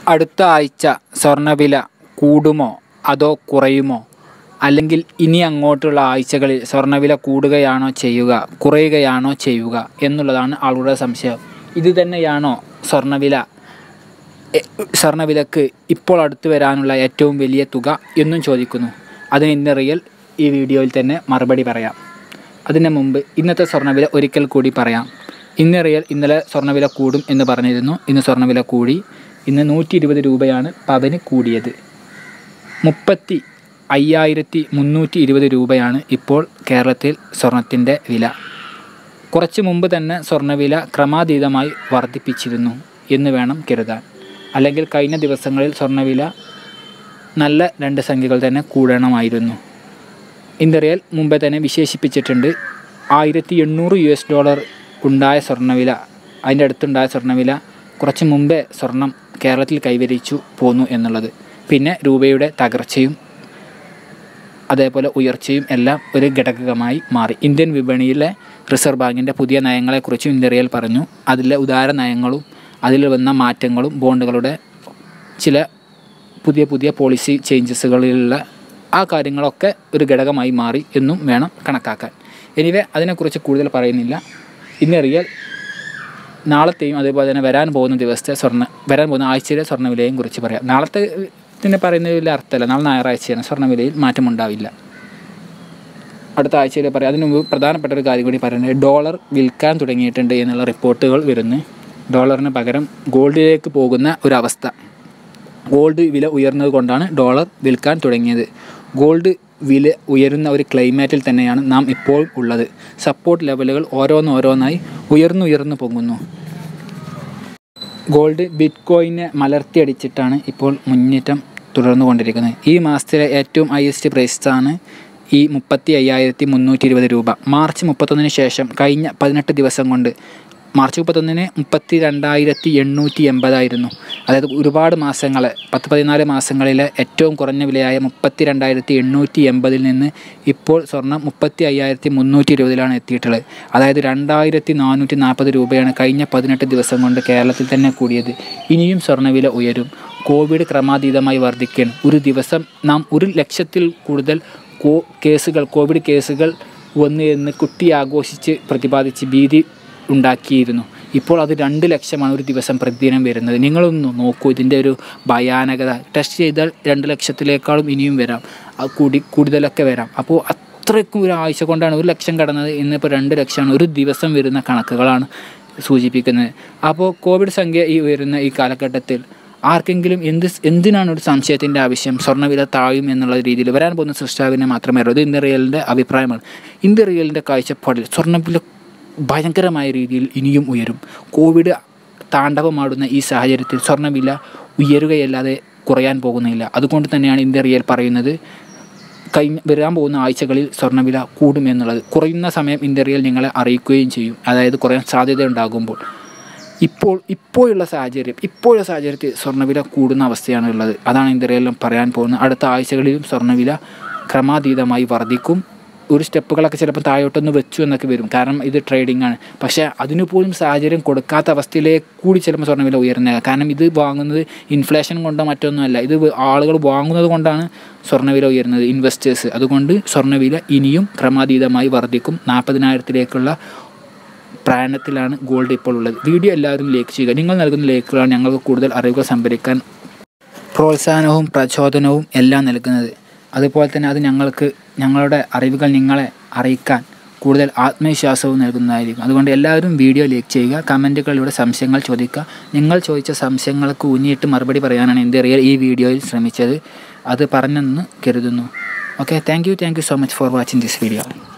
അടുത്ത ആഴ്ച സ്വർണ്ണവില കൂടുമോ അതോ കുറയുമോ അല്ലെങ്കിൽ ഇനി അങ്ങോട്ടുള്ള ആഴ്ചകളിൽ സ്വർണ്ണവില കൂടുകയാണോ ചെയ്യുക കുറയുകയാണോ ചെയ്യുക എന്നുള്ളതാണ് ആളുകളുടെ സംശയം ഇത് തന്നെയാണോ സ്വർണ്ണവില എ- സ്വർണ്ണവിലക്ക് ഇപ്പോൾ അടുത്ത് വരാനുള്ള ഏറ്റവും വലിയ തുക എന്നും ചോദിക്കുന്നു അതിന് ഇന്ന് റിയൽ ഈ വീഡിയോയിൽ തന്നെ മറുപടി പറയാം അതിന് മുമ്പ് ഇന്നത്തെ സ്വർണ്ണവില ഒരിക്കൽ കൂടി പറയാം ഇന്ന് റിയൽ ഇന്നലെ സ്വർണ്ണവില കൂടും എന്ന് പറഞ്ഞിരുന്നു ഇന്ന് സ്വർണ്ണവില കൂടി ഇന്ന് നൂറ്റി ഇരുപത് രൂപയാണ് പവന് കൂടിയത് മുപ്പത്തി അയ്യായിരത്തി മുന്നൂറ്റി ഇരുപത് രൂപയാണ് ഇപ്പോൾ കേരളത്തിൽ സ്വർണത്തിൻ്റെ വില കുറച്ച് മുമ്പ് തന്നെ സ്വർണ്ണവില ക്രമാതീതമായി വർദ്ധിപ്പിച്ചിരുന്നു എന്ന് വേണം കരുതാൻ അല്ലെങ്കിൽ കഴിഞ്ഞ ദിവസങ്ങളിൽ സ്വർണ്ണവില നല്ല രണ്ട് സംഖ്യകൾ തന്നെ കൂടണമായിരുന്നു ഇന്ത്യറിയൽ മുമ്പേ തന്നെ വിശേഷിപ്പിച്ചിട്ടുണ്ട് ആയിരത്തി എണ്ണൂറ് യു എസ് ഡോളർ ഉണ്ടായ സ്വർണ്ണവില അതിൻ്റെ അടുത്തുണ്ടായ സ്വർണ്ണവില കുറച്ച് മുമ്പേ സ്വർണം കേരളത്തിൽ കൈവരിച്ചു പോന്നു എന്നുള്ളത് പിന്നെ രൂപയുടെ തകർച്ചയും അതേപോലെ ഉയർച്ചയും എല്ലാം ഒരു ഘടകമായി മാറി ഇന്ത്യൻ വിപണിയിലെ റിസർവ് ബാങ്കിൻ്റെ പുതിയ നയങ്ങളെക്കുറിച്ചും ഇന്ത്യറിയൽ പറഞ്ഞു അതിലെ ഉദാര നയങ്ങളും അതിൽ വന്ന മാറ്റങ്ങളും ബോണ്ടുകളുടെ ചില പുതിയ പുതിയ പോളിസി ചേഞ്ചസുകളിലുള്ള ആ കാര്യങ്ങളൊക്കെ ഒരു ഘടകമായി മാറി എന്നും വേണം കണക്കാക്കാൻ എനിവേ അതിനെക്കുറിച്ച് കൂടുതൽ പറയുന്നില്ല ഇന്ന് റിയൽ നാളത്തെയും അതേപോലെ തന്നെ വരാൻ പോകുന്ന ദിവസത്തെ സ്വർണ്ണ വരാൻ പോകുന്ന ആഴ്ചയിലെ സ്വർണ്ണവിലയും കുറിച്ച് പറയാം നാളത്തെ ഇതിനെ പറയുന്നതിൽ വലിയ അർത്ഥമല്ല നാളെ ഞായറാഴ്ചയാണ് സ്വർണ്ണവിലയിൽ മാറ്റമുണ്ടാവില്ല അടുത്ത ആഴ്ചയിൽ പറയാം അതിന് മുമ്പ് പ്രധാനപ്പെട്ട ഒരു കാര്യം കൂടി പറയുന്നത് ഡോളർ വിൽക്കാൻ തുടങ്ങിയിട്ടുണ്ട് എന്നുള്ള റിപ്പോർട്ടുകൾ വരുന്നു ഡോളറിന് പകരം ഗോൾഡിലേക്ക് പോകുന്ന ഒരവസ്ഥ ഗോൾഡ് വില ഉയർന്നത് കൊണ്ടാണ് ഡോളർ വിൽക്കാൻ തുടങ്ങിയത് ഗോൾഡ് വില ഉയരുന്ന ഒരു ക്ലൈമാറ്റിൽ തന്നെയാണ് നാം ഇപ്പോൾ ഉള്ളത് സപ്പോർട്ട് ലെവലുകൾ ഓരോന്നോരോന്നായി ഉയർന്നുയർന്നു പൊങ്ങുന്നു ഗോൾഡ് ബിറ്റ് കോയിനെ മലർത്തിയടിച്ചിട്ടാണ് ഇപ്പോൾ മുന്നേറ്റം തുടർന്നു കൊണ്ടിരിക്കുന്നത് ഈ മാസത്തിലെ ഏറ്റവും ഹയസ്റ്റ് പ്രൈസാണ് ഈ മുപ്പത്തി അയ്യായിരത്തി മുന്നൂറ്റി ഇരുപത് രൂപ മാർച്ച് മുപ്പത്തൊന്നിന് ശേഷം കഴിഞ്ഞ പതിനെട്ട് ദിവസം കൊണ്ട് മാർച്ച് മുപ്പത്തൊന്നിന് മുപ്പത്തി രണ്ടായിരത്തി എണ്ണൂറ്റി എൺപതായിരുന്നു അതായത് ഒരുപാട് മാസങ്ങളെ പത്ത് പതിനാല് മാസങ്ങളിലെ ഏറ്റവും കുറഞ്ഞ വിലയായ മുപ്പത്തി രണ്ടായിരത്തി എണ്ണൂറ്റി എൺപതിൽ നിന്ന് ഇപ്പോൾ സ്വർണം മുപ്പത്തി അയ്യായിരത്തി മുന്നൂറ്റി ഇരുപതിലാണ് എത്തിയിട്ടുള്ളത് അതായത് രണ്ടായിരത്തി നാനൂറ്റി നാൽപ്പത് രൂപയാണ് കഴിഞ്ഞ പതിനെട്ട് ദിവസം കൊണ്ട് കേരളത്തിൽ തന്നെ കൂടിയത് ഇനിയും സ്വർണ്ണവില ഉയരും കോവിഡ് ക്രമാതീതമായി വർദ്ധിക്കുകയാണ് ഒരു ദിവസം നാം ഒരു ലക്ഷത്തിൽ കൂടുതൽ കോ കേസുകൾ കോവിഡ് കേസുകൾ വന്ന് എന്ന് കുട്ടി ആഘോഷിച്ച് പ്രതിപാദിച്ച് ഭീതി ഉണ്ടാക്കിയിരുന്നു ഇപ്പോൾ അത് രണ്ട് ലക്ഷമാണ് ഒരു ദിവസം പ്രതിദിനം വരുന്നത് നിങ്ങളൊന്ന് നോക്കൂ ഇതിൻ്റെ ഒരു ഭയാനകത ടെസ്റ്റ് ചെയ്താൽ രണ്ട് ലക്ഷത്തിലേക്കാളും ഇനിയും വരാം അത് കൂടി കൂടുതലൊക്കെ വരാം അപ്പോൾ അത്രയ്ക്കും ഒരു ആഴ്ച കൊണ്ടാണ് ഒരു ലക്ഷം കടന്നത് ഇന്നിപ്പോൾ രണ്ട് ലക്ഷമാണ് ഒരു ദിവസം വരുന്ന കണക്കുകളാണ് സൂചിപ്പിക്കുന്നത് അപ്പോൾ കോവിഡ് സംഖ്യ ഈ ഉയരുന്ന ഈ കാലഘട്ടത്തിൽ ആർക്കെങ്കിലും എന്ത് എന്തിനാണ് ഒരു സംശയത്തിൻ്റെ ആവശ്യം സ്വർണ്ണവില താഴും എന്നുള്ള രീതിയിൽ വരാൻ പോകുന്ന സൃഷ്ടാവിനെ മാത്രമേ അറിയൂ ഇത് ഇന്ത്യ റിയലിൻ്റെ അഭിപ്രായമാണ് ഇന്ത്യ റിയലിൻ്റെ കാഴ്ചപ്പാടിൽ സ്വർണ്ണവില ഭയങ്കരമായ രീതിയിൽ ഇനിയും ഉയരും കോവിഡ് താണ്ഡവമാടുന്ന ഈ സാഹചര്യത്തിൽ സ്വർണ്ണവില ഉയരുകയല്ലാതെ കുറയാൻ പോകുന്നില്ല അതുകൊണ്ട് തന്നെയാണ് ഇന്ത്യ റിയൽ പറയുന്നത് കഴിഞ്ഞ വരാൻ പോകുന്ന ആഴ്ചകളിൽ സ്വർണ്ണവില കൂടുമെന്നുള്ളത് കുറയുന്ന സമയം ഇന്ത്യ റിയൽ നിങ്ങളെ അറിയിക്കുകയും ചെയ്യും അതായത് കുറയാൻ സാധ്യത ഉണ്ടാകുമ്പോൾ ഇപ്പോൾ ഇപ്പോഴുള്ള സാഹചര്യം ഇപ്പോഴുള്ള സാഹചര്യത്തിൽ സ്വർണ്ണവില കൂടുന്ന അവസ്ഥയാണ് ഉള്ളത് അതാണ് ഇന്ത്യയിലെല്ലാം പറയാൻ പോകുന്നത് അടുത്ത ആഴ്ചകളിലും സ്വർണ്ണവില ക്രമാതീതമായി വർദ്ധിക്കും ഒരു സ്റ്റെപ്പുകളൊക്കെ ചിലപ്പോൾ താഴോട്ടൊന്ന് വെച്ചു എന്നൊക്കെ വരും കാരണം ഇത് ട്രേഡിംഗ് ആണ് പക്ഷേ അതിനു പോലും സാഹചര്യം കൊടുക്കാത്ത അവസ്ഥയിലേക്ക് കൂടി ചിലപ്പോൾ സ്വർണ്ണവില ഉയർന്നത് കാരണം ഇത് വാങ്ങുന്നത് ഇൻഫ്ലേഷൻ കൊണ്ടോ മറ്റൊന്നുമല്ല ഇത് ആളുകൾ വാങ്ങുന്നത് കൊണ്ടാണ് സ്വർണ്ണവില ഉയരുന്നത് ഇൻവെസ്റ്റേഴ്സ് അതുകൊണ്ട് സ്വർണ്ണവില ഇനിയും ക്രമാതീതമായി വർദ്ധിക്കും നാൽപ്പതിനായിരത്തിലേക്കുള്ള പ്രായണത്തിലാണ് ഗോൾഡ് ഇപ്പോൾ ഉള്ളത് വീഡിയോ എല്ലാവരും ലൈക്ക് ചെയ്യുക നിങ്ങൾ നൽകുന്ന ലൈക്കുകളാണ് ഞങ്ങൾക്ക് കൂടുതൽ അറിവുകൾ സംഭരിക്കാൻ പ്രോത്സാഹനവും പ്രചോദനവും എല്ലാം നൽകുന്നത് അതുപോലെ തന്നെ അത് ഞങ്ങൾക്ക് ഞങ്ങളുടെ അറിവുകൾ നിങ്ങളെ അറിയിക്കാൻ കൂടുതൽ ആത്മവിശ്വാസവും നൽകുന്നതായിരിക്കും അതുകൊണ്ട് എല്ലാവരും വീഡിയോ ലൈക്ക് ചെയ്യുക കമൻറ്റുകളിലൂടെ സംശയങ്ങൾ ചോദിക്കുക നിങ്ങൾ ചോദിച്ച സംശയങ്ങൾക്ക് ഊന്നിയിട്ട് മറുപടി പറയാനാണ് എൻ്റെ റിയൽ ഈ വീഡിയോയിൽ ശ്രമിച്ചത് അത് പറഞ്ഞെന്ന് കരുതുന്നു okay thank you thank you so much for watching this video